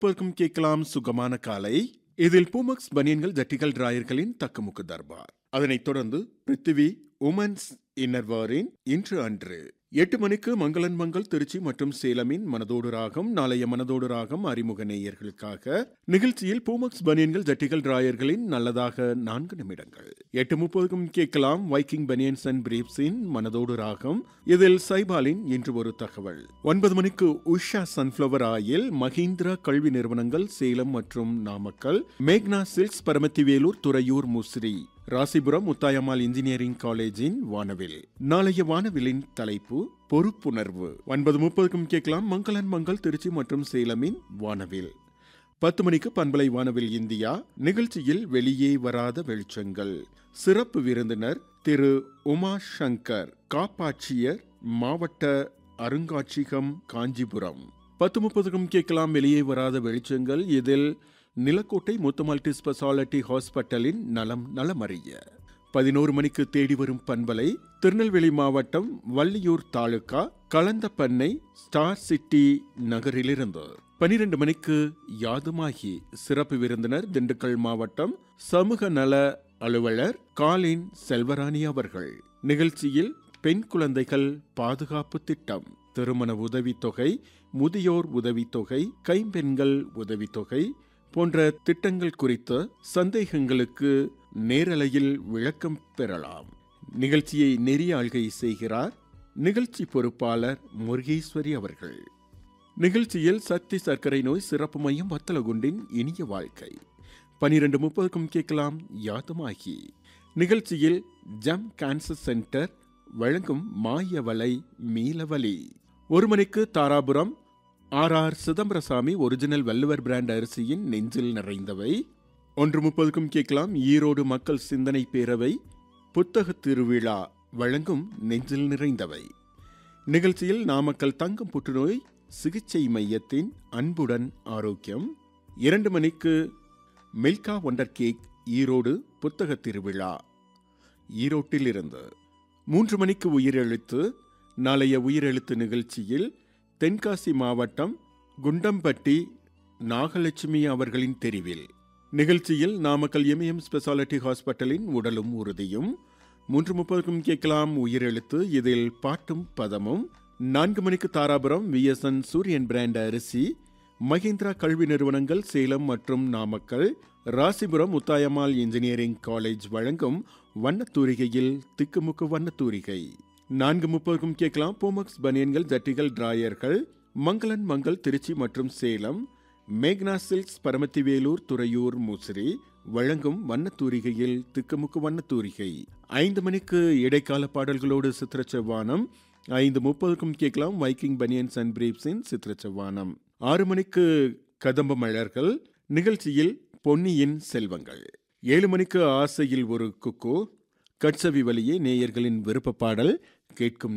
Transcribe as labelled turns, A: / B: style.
A: முப்பதுக்கும் கேட்கலாம் சுகமான காலை இதில் பூமக்ஸ் பனியன்கள் ஜட்டிகள் டிராயர்களின் தக்கமுக்கு தர்பார் அதனைத் தொடர்ந்து பிருத்திவி உமன்ஸ் இன்னர்வாரின் இன்று அன்று எட்டு மணிக்கு மங்களன் மங்கள் திருச்சி மற்றும் சேலமின் மனதோடு ராகம் நாளைய மனதோடு ராகம் அறிமுக நேயர்களுக்காக நிகழ்ச்சியில் பூமக்ஸ் பனியன்கள் ஜட்டிகள் டிராயர்களின் நல்லதாக நான்கு நிமிடங்கள் எட்டு முப்பதுக்கும் கேட்கலாம் வைக்கிங் பனியன்ஸ் அண்ட் பிரீப்ஸின் மனதோடு ராகம் இதில் சைபாலின் இன்று ஒரு தகவல் ஒன்பது மணிக்கு உஷா சன்ஃபிளவர் ஆயில் மஹிந்திரா கல்வி நிறுவனங்கள் சேலம் மற்றும் நாமக்கல் மேக்னா சில்க்ஸ் பரமத்திவேலூர் துறையூர் முசிறி ராசிபுரம் முத்தாயம்மாள் இன்ஜினியரிங் காலேஜின் வானவில் நாளைய வானவிலின் தலைப்பு பொறுப்புணர்வு ஒன்பது முப்பதுக்கும் கேட்கலாம் மங்களன் மங்கள் திருச்சி மற்றும் சேலமின் வானவில் பத்து மணிக்கு பண்பலை வானவில் இந்தியா நிகழ்ச்சியில் வெளியே வராத வெளிச்சங்கள் சிறப்பு விருந்தினர் திரு உமா சங்கர் காப்பாட்சியர் மாவட்ட அருங்காட்சியகம் காஞ்சிபுரம் பத்து முப்பதுக்கும் கேட்கலாம் வெளியே வராத வெளிச்சங்கள் இதில் நிலக்கோட்டை முத்து மல்டி ஸ்பெஷாலிட்டி ஹாஸ்பிட்டலின் நலம் நலமறிய பதினோரு மணிக்கு தேடி வரும் பண்பலை திருநெல்வேலி மாவட்டம் வள்ளியூர் தாலுகா களந்தப்பண்ணை ஸ்டார் சிட்டி நகரிலிருந்து பனிரெண்டு மணிக்கு யாதுமாகி சிறப்பு விருந்தினர் திண்டுக்கல் மாவட்டம் சமூக நல அலுவலர் காலின் செல்வராணி அவர்கள் நிகழ்ச்சியில் பெண் குழந்தைகள் பாதுகாப்பு திட்டம் திருமண உதவித்தொகை முதியோர் உதவித்தொகை கைம்பெண்கள் உதவித்தொகை போன்ற திட்டங்கள் குறித்த சந்தேகங்களுக்கு நேரலையில் விளக்கம் பெறலாம் நிகழ்ச்சியை நெறியாள்கை செய்கிறார் நிகழ்ச்சி பொறுப்பாளர் முருகேஸ்வரி அவர்கள் நிகழ்ச்சியில் சக்தி சர்க்கரை நோய் சிறப்பு மையம் வத்தலகுண்டின் இனிய வாழ்க்கை பனிரெண்டு முப்பதுக்கும் கேட்கலாம் யாதுமாகி நிகழ்ச்சியில் ஜம் கேன்சர் சென்டர் வழங்கும் மாயவலை மீளவலி ஒரு மணிக்கு Dharapuram R R Chidambarasamy original Valluvar brand அரிசியின் நெஞ்சில் நிறைந்தவை ஒன்று முப்பதுக்கும் கேட்கலாம் ஈரோடு மக்கள் சிந்தனை பேரவை புத்தக திருவிழா வழங்கும் நெஞ்சில் நிறைந்தவை நிகழ்ச்சியில் நாமக்கல் தங்கம் புற்றுநோய் சிகிச்சை மையத்தின் அன்புடன் ஆரோக்கியம் இரண்டு மணிக்கு மில்கா ஒண்டர் கேக் ஈரோடு புத்தக திருவிழா ஈரோட்டில் இருந்து மூன்று மணிக்கு உயிரெழுத்து நாளைய உயிரெழுத்து நிகழ்ச்சியில் தென்காசி மாவட்டம் குண்டம்பட்டி நாகலட்சுமி அவர்களின் தெரிவில் நிகழ்ச்சியில் நாமக்கல் எம்எம் ஸ்பெஷாலிட்டி ஹாஸ்பிட்டலின் உடலும் உறுதியும் மூன்று முப்பதுக்கும் கேட்கலாம் உயிரெழுத்து இதில் பாட்டும் பதமும் நான்கு மணிக்கு தாராபுரம் விஎஸ்என் சூரியன் பிராண்ட் அரிசி மஹிந்திரா கல்வி நிறுவனங்கள் சேலம் மற்றும் நாமக்கல் ராசிபுரம் முத்தாயம்மாள் இன்ஜினியரிங் காலேஜ் வழங்கும் வண்ணத்தூரிகையில் திக்குமுக்கு வண்ணத்தூரிகை நான்கு முப்பதுக்கும் கேட்கலாம் போமக்ஸ் பனியன்கள் ஜட்டிகள் டிராயர்கள் மங்களன் மங்கள் திருச்சி மற்றும் சேலம் மேக்னா சில்க்ஸ் பரமத்திவேலூர் துறையூர் முசிறி வழங்கும் வண்ணத்தூரிகையில் திக்குமுக்கு வண்ணத்தூரிகை ஐந்து மணிக்கு இடைக்கால பாடல்களோடு சித்திரச்செவ்வானம் ஐந்து முப்பதுக்கும் கேட்கலாம் வைக்கிங் பனியன்ஸ் அண்ட் பிரீப்ஸின் சித்திரச்செவ்வானம் ஆறு மணிக்கு கதம்ப மலர்கள் நிகழ்ச்சியில் பொன்னியின் செல்வங்கள் ஏழு மணிக்கு ஆசையில் ஒரு குக்கு கட்சவி வழியே நேயர்களின் விருப்ப பாடல் கேட்கும்